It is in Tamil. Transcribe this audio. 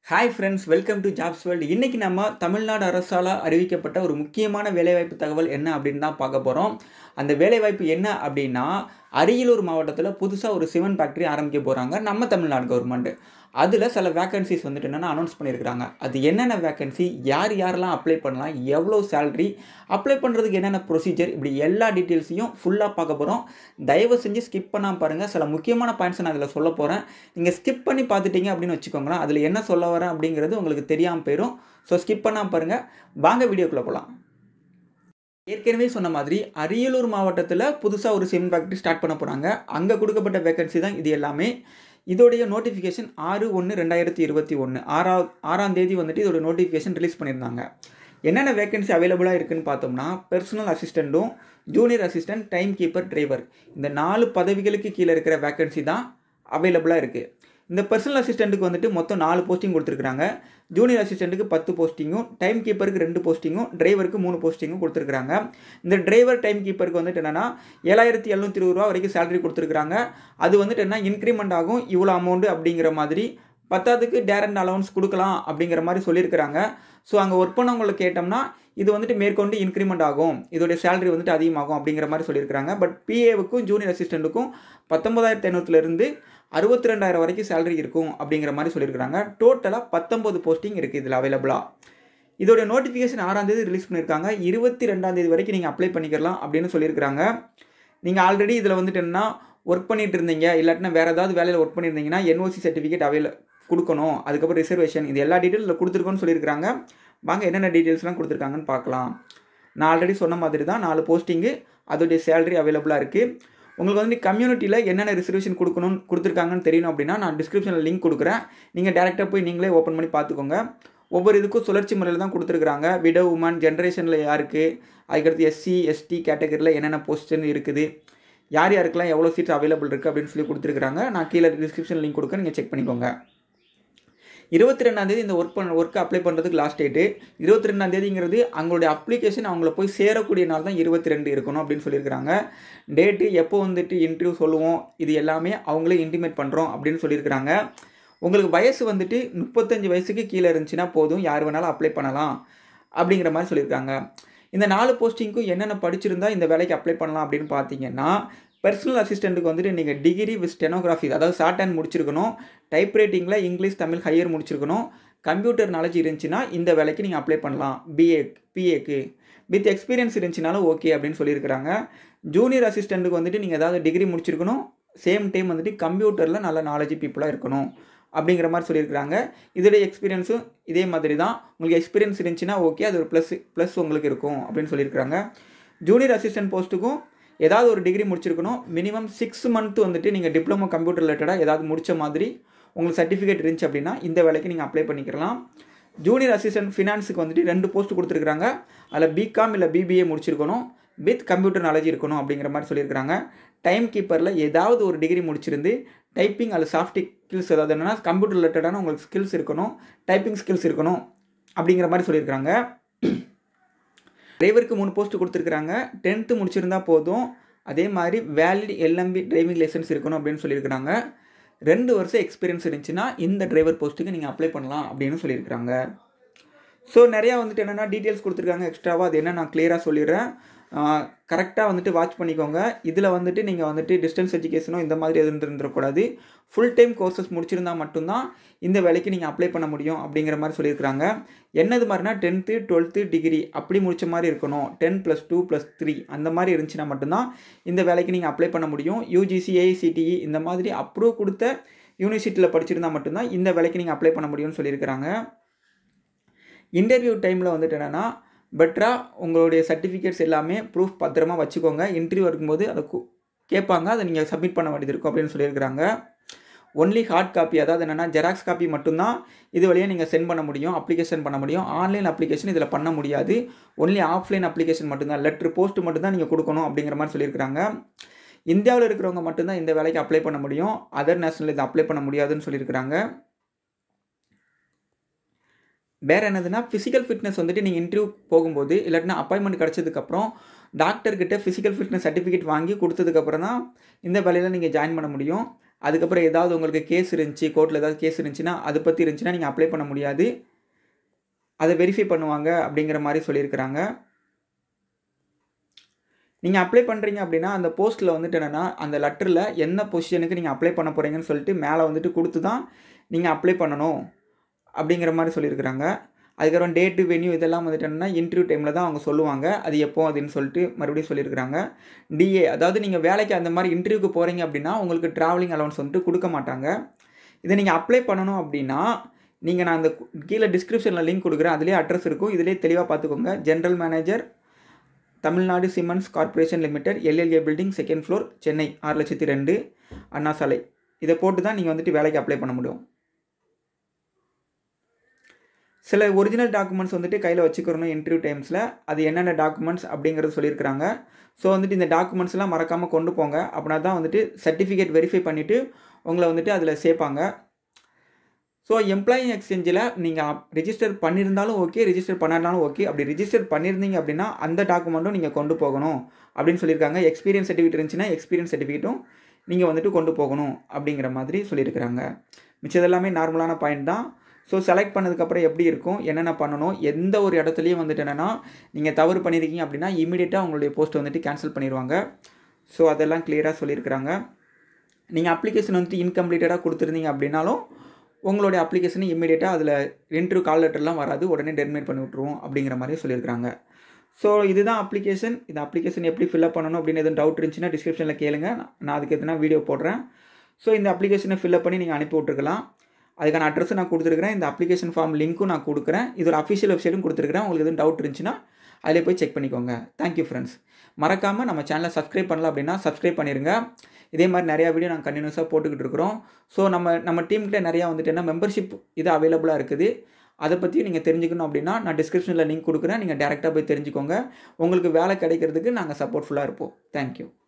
hi friends welcome to jobs world இன்றைக்கி நம்ம தமிழ்நாடு அரசால் அறிவிக்கப்பட்ட ஒரு முக்கியமான வேலைவாய்ப்பு தகவல் என்ன அப்படின்னு தான் பார்க்க போகிறோம் அந்த வேலைவாய்ப்பு என்ன அப்படின்னா அரியலூர் மாவட்டத்தில் புதுசாக ஒரு சிமெண்ட் ஃபேக்ட்ரி ஆரம்பிக்க போகிறாங்க நம்ம தமிழ்நாடு கவர்மெண்ட் அதில் சில வேக்கன்சிஸ் வந்துட்டு என்னென்னா அனௌன்ஸ் பண்ணியிருக்கிறாங்க அது என்னென்ன வேக்கன்சி யார் யாரெல்லாம் அப்ளை பண்ணலாம் எவ்வளோ சேல்ரி அப்ளை பண்ணுறதுக்கு என்னென்ன ப்ரொசீஜர் இப்படி எல்லா டீட்டெயில்ஸையும் ஃபுல்லாக பார்க்க போகிறோம் தயவு செஞ்சு ஸ்கிப் பண்ணாமல் பாருங்கள் சில முக்கியமான பாயிண்ட்ஸ் நான் அதில் சொல்ல போகிறேன் நீங்கள் ஸ்கிப் பண்ணி பார்த்துட்டீங்க அப்படின்னு வச்சுக்கோங்களேன் அதில் என்ன சொல்ல வரேன் அப்படிங்கிறது உங்களுக்கு தெரியாமல் போயிடும் ஸோ ஸ்கிப் பண்ணாமல் பாருங்கள் வாங்க வீடியோக்குள்ளே போகலாம் ஏற்கனவே சொன்ன மாதிரி அரியலூர் மாவட்டத்தில் புதுசாக ஒரு சிமெண்ட் ஃபேக்ட்ரி ஸ்டார்ட் பண்ண போகிறாங்க அங்கே கொடுக்கப்பட்ட வேகன்சி தான் இது எல்லாமே இதோடைய நோட்டிஃபிகேஷன் ஆறு ஒன்று ரெண்டாயிரத்தி இருபத்தி ஒன்று ஆறாவது ஆறாம் தேதி வந்துட்டு இதோட நோட்டிஃபிகேஷன் ரிலீஸ் பண்ணியிருந்தாங்க என்னென்ன வேகன்சி அவைலபிளாக இருக்குதுன்னு பார்த்தோம்னா பர்சனல் அசிஸ்டண்ட்டும் junior assistant time keeper driver இந்த நாலு பதவிகளுக்கு கீழே இருக்கிற வேகன்சி தான் அவைலபிளாக இருக்குது இந்த பர்சனல் அசிஸ்டண்ட்டுக்கு வந்துட்டு மொத்தம் நாலு போஸ்டிங் கொடுத்துருக்காங்க ஜூனியர் அசிஸ்டண்ட்டுக்கு பத்து போஸ்டிங்கும் டைம் கீப்பருக்கு ரெண்டு போஸ்டிங்கும் டிரைவருக்கு மூணு போஸ்டிங்கும் கொடுத்துருக்காங்க இந்த டிரைவர் டைம் கீப்பருக்கு வந்துட்டு என்னென்னா ஏழாயிரத்தி எழுநூற்றி இருபது ரூபா வரைக்கும் சேலரி கொடுத்துருக்காங்க அது வந்துட்டு என்ன இன்க்ரிமெண்ட் ஆகும் இவ்வளோ அமௌண்ட்டு அப்படிங்கிற மாதிரி பத்தாவதுக்கு டேரண்ட் அலவன்ஸ் கொடுக்கலாம் அப்படிங்கிற மாதிரி சொல்லியிருக்கிறாங்க ஸோ அங்கே ஒர்க் பண்ணவங்களை கேட்டோம்னா இது வந்துட்டு மேற்கொண்டு இன்க்ரிமெண்ட் ஆகும் இதோடைய சேலரி வந்துட்டு அதிகமாகும் அப்படிங்கிற மாதிரி சொல்லியிருக்கிறாங்க பட் பிஏவுக்கும் ஜூனியர் அசிஸ்டண்ட்டுக்கும் பத்தொம்பதாயிரத்தி ஐநூற்றுலேருந்து அறுபத்தி ரெண்டாயிரம் வரைக்கும் சேலரி இருக்கும் அப்படிங்கிற மாதிரி சொல்லியிருக்கிறாங்க டோட்டலாக பத்தொம்பது போஸ்டிங் இருக்குது இதில் அவைலபிளாக இதோடைய நோட்டிஃபிகேஷன் ஆறாம் தேதி ரிலீஸ் பண்ணியிருக்காங்க இருபத்தி ரெண்டாம் தேதி வரைக்கும் நீங்கள் அப்ளை பண்ணிக்கலாம் அப்படின்னு சொல்லியிருக்கிறாங்க நீங்கள் ஆல்ரெடி இதில் வந்துட்டு என்ன ஒர்க் பண்ணிட்டு இருந்தீங்க இல்லாட்டினா வேறு ஏதாவது வேலையில் ஒர்க் பண்ணியிருந்தீங்கன்னா என்ஓசி சர்டிஃபிகேட் அவைல கொடுக்கணும் அதுக்கப்புறம் ரிசர்வேஷன் இது எல்லா டீட்டெயிலும் கொடுத்துருக்கோன்னு சொல்லியிருக்காங்க வாங்க என்னென்ன டீட்டெயில்ஸ்லாம் கொடுத்துருக்காங்கன்னு பார்க்கலாம் நான் ஆல்ரெடி சொன்ன மாதிரி தான் நாலு போஸ்டிங்கு அதோடைய சேலரி அவைலபிளாக இருக்குது உங்களுக்கு வந்து கம்யூனிட்டியில் என்னென்ன ரிசர்வேஷன் கொடுக்கணும்னு கொடுத்துருக்காங்கன்னு தெரியணும் அப்படின்னா நான் டிஸ்கிரிப்ஷனில் லிங்க் கொடுக்குறேன் நீங்கள் டேரெக்டாக போய் நீங்களே ஓப்பன் பண்ணி பார்த்துக்கோங்க ஒவ்வொரு இதுக்கும் சுழற்சி முறையில் தான் கொடுத்துருக்குறாங்க விடோ உமன் ஜென்ரேஷனில் யாருக்கு அதுக்கடுத்து எஸ்சி எஸ்டி கேட்டகரியில் என்னென்ன போஸ்டின் இருக்குது யார் யாருக்கெல்லாம் எவ்வளோ சீட்ஸ் அவைலபிள் இருக்குது அப்படின்னு சொல்லி கொடுத்துருக்குறாங்க நான் கீழே டிஸ்கிரிப்ஷன் லிங்க் கொடுக்க நீங்கள் செக் பண்ணிக்கோங்க இருபத்தி ரெண்டாந்தேதி இந்த ஒர்க் பண்ண ஒர்க்கு அப்ளை பண்ணுறதுக்கு லாஸ்ட் டேட்டு இருபத்தி ரெண்டாந்தேதிங்கிறது அவங்களுடைய அப்ளிகேஷன் அவங்கள போய் சேரக்கூடிய நாள் தான் இருபத்தி ரெண்டு இருக்கணும் அப்படின்னு சொல்லியிருக்கிறாங்க டேட்டு எப்போ வந்துட்டு இன்டர்வியூ சொல்லுவோம் இது எல்லாமே அவங்களே இன்டிமேட் பண்ணுறோம் அப்படின்னு சொல்லியிருக்கிறாங்க உங்களுக்கு வயசு வந்துட்டு முப்பத்தஞ்சு வயசுக்கு கீழே இருந்துச்சுன்னா போதும் யார் வேணாலும் அப்ளை பண்ணலாம் அப்படிங்கிற மாதிரி சொல்லியிருக்காங்க இந்த நாலு போஸ்டிங்க்கும் என்னென்ன படிச்சிருந்தா இந்த வேலைக்கு அப்ளை பண்ணலாம் அப்படின்னு பார்த்தீங்கன்னா பர்சனல் அசிஸ்டண்ட்டுக்கு வந்துட்டு நீங்கள் டிகிரி வித் ஸ்டெனோகிராஃபி அதாவது ஷார்ட் ஹேண்ட் முடிச்சிருக்கணும் டைப் ரைட்டிங்கில் இங்கிலீஷ் தமிழ் ஹையர் முடிச்சிருக்கணும் கம்ப்யூட்டர் நாலேஜ் இருந்துச்சுன்னா இந்த வேலைக்கு நீங்கள் அப்ளை பண்ணலாம் பிஏ பிஏக்கு வித் எக்ஸ்பீரியன்ஸ் இருந்துச்சுனாலும் ஓகே அப்படின்னு சொல்லியிருக்கிறாங்க ஜூனியர் அசிஸ்டண்ட்டுக்கு வந்துட்டு நீங்கள் ஏதாவது டிகிரி முடிச்சிருக்கணும் சேம் டைம் வந்துட்டு கம்ப்யூட்டரில் நல்ல நாலேஜ் பீப்புளாக இருக்கணும் அப்படிங்கிற மாதிரி சொல்லியிருக்கிறாங்க இதோடைய எக்ஸ்பீரியன்ஸும் இதே மாதிரி தான் உங்களுக்கு எக்ஸ்பீரியன்ஸ் இருந்துச்சுன்னா ஓகே அது ஒரு ப்ளஸ் ப்ளஸ் உங்களுக்கு இருக்கும் அப்படின்னு சொல்லியிருக்கிறாங்க ஜூனியர் அசிஸ்டன்ட் போஸ்ட்டுக்கும் ஏதாவது ஒரு டிகிரி முடிச்சிருக்கணும் மினிமம் சிக்ஸ் மந்த் வந்துட்டு நீங்கள் டிப்ளமோ கம்ப்யூட்டர் ரிலேட்டடாக ஏதாவது முடித்த மாதிரி உங்களுக்கு சர்டிஃபிகேட் இருந்துச்சு அப்படின்னா இந்த வேலைக்கு நீங்கள் அப்ளை பண்ணிக்கலாம் ஜூனியர் அசிஸ்டன்ட் ஃபினான்ஸுக்கு வந்துட்டு ரெண்டு போஸ்ட் கொடுத்துருக்குறாங்க அதில் பிகாம் இல்லை பிபிஏ முடிச்சிருக்கணும் வித் கம்ப்யூட்டர் நாலேஜ் இருக்கணும் அப்படிங்கிற மாதிரி சொல்லியிருக்கிறாங்க டைம் கீப்பரில் ஏதாவது ஒரு டிகிரி முடிச்சிருந்து டைப்பிங் அல்லது சாஃப்ட் ஸ்கில்ஸ் ஏதாவது என்னென்னா கம்ப்யூட்டர் ரிலேட்டடான உங்களுக்கு ஸ்கில்ஸ் இருக்கணும் டைப்பிங் ஸ்கில்ஸ் இருக்கணும் அப்படிங்கிற மாதிரி சொல்லியிருக்கிறாங்க டிரைவருக்கு மூணு போஸ்ட் கொடுத்துருக்குறாங்க டென்த்து முடிச்சிருந்தா போதும் அதே மாதிரி வேலிட் எல்எம்பி டிரைவிங் லைசன்ஸ் இருக்கணும் அப்படின்னு சொல்லியிருக்கிறாங்க ரெண்டு வருஷம் எக்ஸ்பீரியன்ஸ் இருந்துச்சுன்னா இந்த டிரைவர் போஸ்ட்டுக்கு நீங்கள் அப்ளை பண்ணலாம் அப்படின்னு சொல்லியிருக்கிறாங்க ஸோ நிறையா வந்துட்டு என்னென்னா டீட்டெயில்ஸ் கொடுத்துருக்காங்க எக்ஸ்ட்ராவாக அது என்ன நான் கிளியராக சொல்லிடுறேன் கரெக்டாக வந்துட்டு வாட்ச் பண்ணிக்கோங்க இதில் வந்துட்டு நீங்கள் வந்துட்டு டிஸ்டன்ஸ் எஜுகேஷனோ இந்த மாதிரி எதுவும் இருந்துடக்கூடாது ஃபுல் டைம் கோர்சஸ் முடிச்சிருந்தால் மட்டும்தான் இந்த வேலைக்கு நீங்கள் அப்ளை பண்ண முடியும் அப்படிங்கிற மாதிரி சொல்லியிருக்கிறாங்க என்னது மாதிரினா டென்த்து டுவெல்த்து டிகிரி அப்படி முடித்த மாதிரி இருக்கணும் ten plus two plus three அந்த மாதிரி இருந்துச்சுன்னா மட்டும்தான் இந்த வேலைக்கு நீங்கள் அப்ளை பண்ண முடியும் யூஜிசி ஏஐசிடிஇ இந்த மாதிரி அப்ரூவ் கொடுத்த யூனிவர்சிட்டியில் படிச்சிருந்தால் மட்டும்தான் இந்த வேலைக்கு நீங்கள் அப்ளை பண்ண முடியும்னு சொல்லியிருக்கிறாங்க இன்டர்வியூ டைமில் வந்துட்டு என்னென்னா பெட்டராக உங்களுடைய சர்டிஃபிகேட்ஸ் எல்லாமே ப்ரூஃப் பத்திரமா வச்சுக்கோங்க இன்டர்வியூ இருக்கும்போது அதை கேட்பாங்க அதை நீங்கள் சப்மிட் பண்ண வேண்டியது இருக்கும் அப்படின்னு சொல்லியிருக்கிறாங்க ஒன்லி ஹார்ட் காப்பி அதாவது என்னென்னா ஜெராக்ஸ் காப்பி மட்டும்தான் இது வழியாக நீங்கள் சென்ட் பண்ண முடியும் அப்ளிகேஷன் பண்ண முடியும் ஆன்லைன் அப்ளிகேஷன் இதில் பண்ண முடியாது ஒன்லி ஆஃப்லைன் அப்ளிகேஷன் மட்டும்தான் லெட்ரு போஸ்ட் மட்டும்தான் நீங்கள் கொடுக்கணும் அப்படிங்கிற மாதிரி சொல்லியிருக்கிறாங்க இந்தியாவில் இருக்கிறவங்க மட்டும்தான் இந்த வேலைக்கு அப்ளை பண்ண முடியும் அதர் நேஷனல் இதை அப்ளை பண்ண முடியாதுன்னு சொல்லியிருக்கிறாங்க வேறு என்னதுன்னா ஃபிசிக்கல் ஃபிட்னஸ் வந்துட்டு நீங்கள் இன்டர்வியூ போகும்போது இல்லாட்டினா அப்பாயின்மெண்ட் கிடச்சதுக்கப்புறம் டாக்டர்கிட்ட ஃபிசிக்கல் ஃபிட்னஸ் சர்டிஃபிகேட் வாங்கி கொடுத்ததுக்கப்புறம் தான் இந்த வேலையில் நீங்கள் ஜாயின் பண்ண முடியும் அதுக்கப்புறம் ஏதாவது உங்களுக்கு கேஸ் இருந்துச்சு கோர்ட்டில் ஏதாவது கேஸ் இருந்துச்சுன்னா அதை பற்றி இருந்துச்சுன்னா நீங்கள் அப்ளை பண்ண முடியாது அதை வெரிஃபை பண்ணுவாங்க அப்படிங்கிற மாதிரி சொல்லியிருக்கிறாங்க நீங்கள் அப்ளை பண்ணுறீங்க அப்படின்னா அந்த போஸ்ட்டில் வந்துட்டு என்னென்னா அந்த லெட்டரில் என்ன பொசிஷனுக்கு நீங்கள் அப்ளை பண்ண போகிறீங்கன்னு சொல்லிட்டு மேலே வந்துட்டு கொடுத்து தான் நீங்கள் அப்ளை பண்ணணும் அப்படிங்கிற மாதிரி சொல்லியிருக்கிறாங்க அதுக்கப்புறம் டேட்டு வென்யூ இதெல்லாம் வந்துட்டு என்னென்னா இன்டர்வியூ டைமில் தான் அவங்க சொல்லுவாங்க அது எப்போ அப்படின்னு சொல்லிட்டு மறுபடியும் சொல்லியிருக்கிறாங்க டிஏ அதாவது நீங்கள் வேலைக்கு அந்த மாதிரி இன்டர்வியூக்கு போகிறீங்க அப்படின்னா உங்களுக்கு ட்ராவலிங் அலவன்ஸ் வந்துட்டு கொடுக்க மாட்டாங்க இதை நீங்கள் அப்ளை பண்ணணும் அப்படின்னா நீங்கள் நான் அந்த கீழே டிஸ்கிரிப்ஷனில் லிங்க் கொடுக்குறேன் அதுலேயே அட்ரஸ் இருக்கும் இதிலே தெளிவாக பார்த்துக்கோங்க general manager Tamil Nadu cements corporation limited LLA building second floor Chennai ஆறு லட்சத்தி ரெண்டு அண்ணா சாலை இதை போட்டு தான் நீங்கள் வந்துட்டு வேலைக்கு அப்ளை பண்ண முடியும் சில ஒரிஜினல் டாக்குமெண்ட்ஸ் வந்துட்டு கையில் வச்சுக்கிறணும் இன்டர்வியூ டைம்ஸில் அது என்னென்ன டாக்குமெண்ட்ஸ் அப்படிங்கிறது சொல்லியிருக்கிறாங்க ஸோ வந்துட்டு இந்த டாக்குமெண்ட்ஸ்லாம் மறக்காமல் கொண்டு போங்க அப்படின்னா தான் வந்துட்டு சர்டிஃபிகேட் வெரிஃபை பண்ணிவிட்டு உங்களை வந்துட்டு அதில் சேர்ப்பாங்க ஸோ எம்ப்ளாயி எக்ஸ்சேஞ்சில் நீங்கள் ரிஜிஸ்டர் பண்ணியிருந்தாலும் ஓகே ரிஜிஸ்டர் பண்ணாலும் ஓகே அப்படி ரிஜிஸ்டர் பண்ணியிருந்தீங்க அப்படின்னா அந்த டாக்குமெண்ட்டும் நீங்கள் கொண்டு போகணும் அப்படின்னு சொல்லியிருக்காங்க எக்ஸ்பீரியன்ஸ் சர்டிஃபிகேட் இருந்துச்சுன்னா எக்ஸ்பீரியன்ஸ் சர்டிஃபிகேட்டும் நீங்கள் வந்துட்டு கொண்டு போகணும் அப்படிங்கிற மாதிரி சொல்லியிருக்கிறாங்க மிச்சது எல்லாமே நார்மலான பாயிண்ட் தான் ஸோ செலக்ட் பண்ணதுக்கப்புறம் எப்படி இருக்கும் என்னென்ன பண்ணணும் எந்த ஒரு இடத்துலையும் வந்துட்டு என்னென்னா நீங்கள் தவறு பண்ணியிருக்கீங்க அப்படின்னா இமீடியட்டாக உங்களுடைய போஸ்ட்டை வந்துட்டு கேன்சல் பண்ணிடுவாங்க ஸோ அதெல்லாம் கிளியராக சொல்லியிருக்கிறாங்க நீங்கள் அப்ளிகேஷன் வந்துட்டு இன்கம்ப்ளீட்டடாக கொடுத்துருந்தீங்க அப்படின்னாலும் உங்களுடைய அப்ளிகேஷனை இமீடியட்டாக அதில் இன்டர்வியூ கால் லெட்டர்லாம் வராது உடனே டெர்மினேட் பண்ணி விட்ருவோம் அப்படிங்கிற மாதிரி சொல்லியிருக்காங்க ஸோ இதுதான் அப்ளிகேஷன் இந்த அப்ளிகேஷன் எப்படி ஃபில்அப் பண்ணணும் அப்படின்னு எதுவும் டவுட் இருந்துச்சுன்னா டிஸ்கிரிப்ஷனில் கேளுங்க நான் அதுக்கு எதுனா வீடியோ போடுறேன் ஸோ இந்த அப்ளிகேஷனை ஃபில்அப் பண்ணி நீங்கள் அனுப்பி விட்ருக்கலாம் அதுக்கான அட்ரஸும் நான் கொடுத்துருக்கிறேன் இந்த அப்ளிகேஷன் ஃபார்ம் லிங்க்கும் நான் கொடுக்குறேன் இதோட அஃபிஷியல் வெப்சைட்டும் கொடுத்துருக்கிறேன் உங்களுக்கு எதுவும் டவுட் இருந்துச்சுன்னா அதிலே போய் செக் பண்ணிக்கோங்க தேங்க்யூ ஃப்ரெண்ட்ஸ் மறக்காமல் நம்ம சேனலை சப்ஸ்கிரைப் பண்ணல அப்படின்னா சப்ஸ்கிரைப் பண்ணிடுங்க இதே மாதிரி நிறையா வீடியோ நாங்கள் கண்டினியூஸாக போட்டுக்கிட்டு இருக்கிறோம் ஸோ நம்ம நம்ம டீம்கிட்ட நிறையா வந்துட்டு என்ன மெம்பர்ஷிப் இது அவைலபிளாக இருக்குது அதை பற்றியும் நீங்கள் தெரிஞ்சுக்கணும் அப்படின்னா நான் டிஸ்கிரிப்ஷனில் லிங்க் கொடுக்குறேன் நீங்கள் டேரெக்டாக போய் தெரிஞ்சுக்கோங்க உங்களுக்கு வேலை கிடைக்கிறதுக்கு நாங்கள் சப்போர்ட்ஃபுல்லாக இருப்போம் தேங்க்யூ